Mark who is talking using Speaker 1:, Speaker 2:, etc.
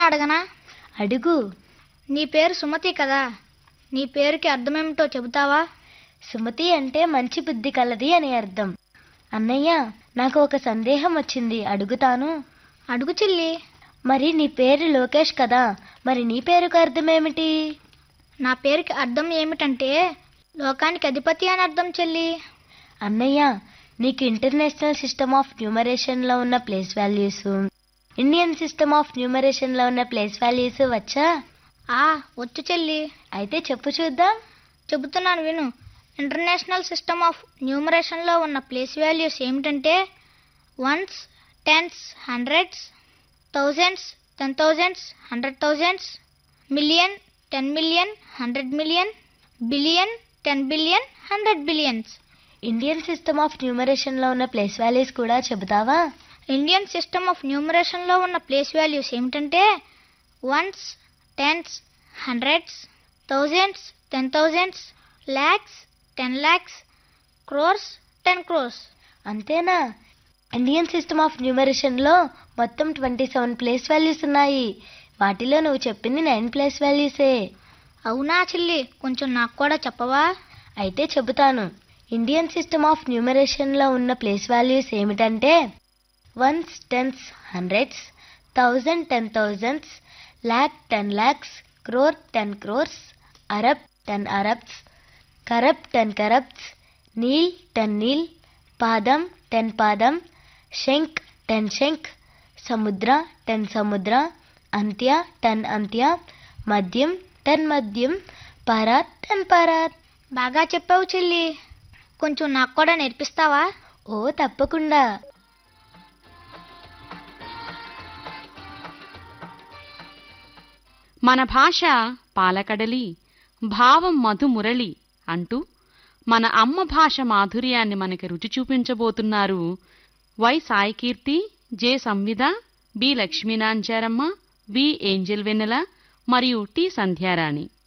Speaker 1: అడగనా
Speaker 2: అడుగు
Speaker 1: నీ పేరు సుమతి కదా నీ పేరుకి అర్థమేమిటో చెబుతావా
Speaker 2: సుమతి అంటే మంచి బుద్ధి కలది అని అర్థం అన్నయ్య నాకు ఒక సందేహం వచ్చింది అడుగుతాను
Speaker 1: అడుగు చెల్లి
Speaker 2: మరి నీ పేరు లోకేష్ కదా మరి నీ పేరుకు అర్థమేమిటి
Speaker 1: నా పేరుకి అర్థం ఏమిటంటే లోకానికి అధిపతి అని అర్థం చెల్లి
Speaker 2: అన్నయ్య నీకు ఇంటర్నేషనల్ సిస్టమ్ ఆఫ్ న్యూమరేషన్లో ఉన్న place values Indian system of న్యూమరేషన్లో ఉన్న ప్లేస్ వాల్యూస్ వచ్చా
Speaker 1: ఆ వచ్చు చెల్లి
Speaker 2: అయితే చెప్పు చూద్దాం
Speaker 1: చెబుతున్నాను విను ఇంటర్నేషనల్ సిస్టమ్ ఆఫ్ న్యూమరేషన్లో ఉన్న ప్లేస్ వాల్యూస్ ఏమిటంటే ones tens hundreds thousands ten thousands hundred thousands million ten million hundred million billion ten billion hundred billions
Speaker 2: Indian system of న్యూమరేషన్లో ఉన్న ప్లేస్ వాల్యూస్ కూడా చెబుతావా
Speaker 1: ఇండియన్ సిస్టమ్ ఆఫ్ న్యూమరేషన్లో ఉన్న place values ఏమిటంటే ones tens hundreds thousands ten thousands lakhs ten lakhs crores ten crores
Speaker 2: అంతేనా Indian system of న్యూమరేషన్లో మొత్తం twenty seven place values ఉన్నాయి వాటిలో నువ్వు చెప్పింది నైన్ ప్లేస్ వాల్యూసే
Speaker 1: అవునా చెల్లి కొంచెం నాకు కూడా చెప్పవా
Speaker 2: అయితే చెబుతాను ఇండియన్ సిస్టమ్ ఆఫ్ న్యూమరేషన్లో ఉన్న ప్లేస్ వాల్యూస్ ఏమిటంటే ones tens hundreds thousand ten thousands lakh ten lakhs crore ten crores arab ten arabs kharab ten kharabs neel ten neel padam ten పాదం శంక్ టెన్ శంక్ సముద్ర టెన్ సముద్ర అంత్య టెన్ అంత్య మద్యం టెన్ మద్యం పరాత్ టెన్ పరాత్
Speaker 1: బాగా చెప్పావు చెల్లి కొంచెం నాకు కూడా నేర్పిస్తావా
Speaker 2: ఓ తప్పకుండా
Speaker 3: మన భాష పాలకడలి భావం మధుమురళి అంటూ మన అమ్మ భాష మాధుర్యాన్ని మనకి రుచి చూపించబోతున్నారు Y Saikirti J Samvidha B Lakshminancharamma V Angel Vennela మరియు టి సంధ్యారాణి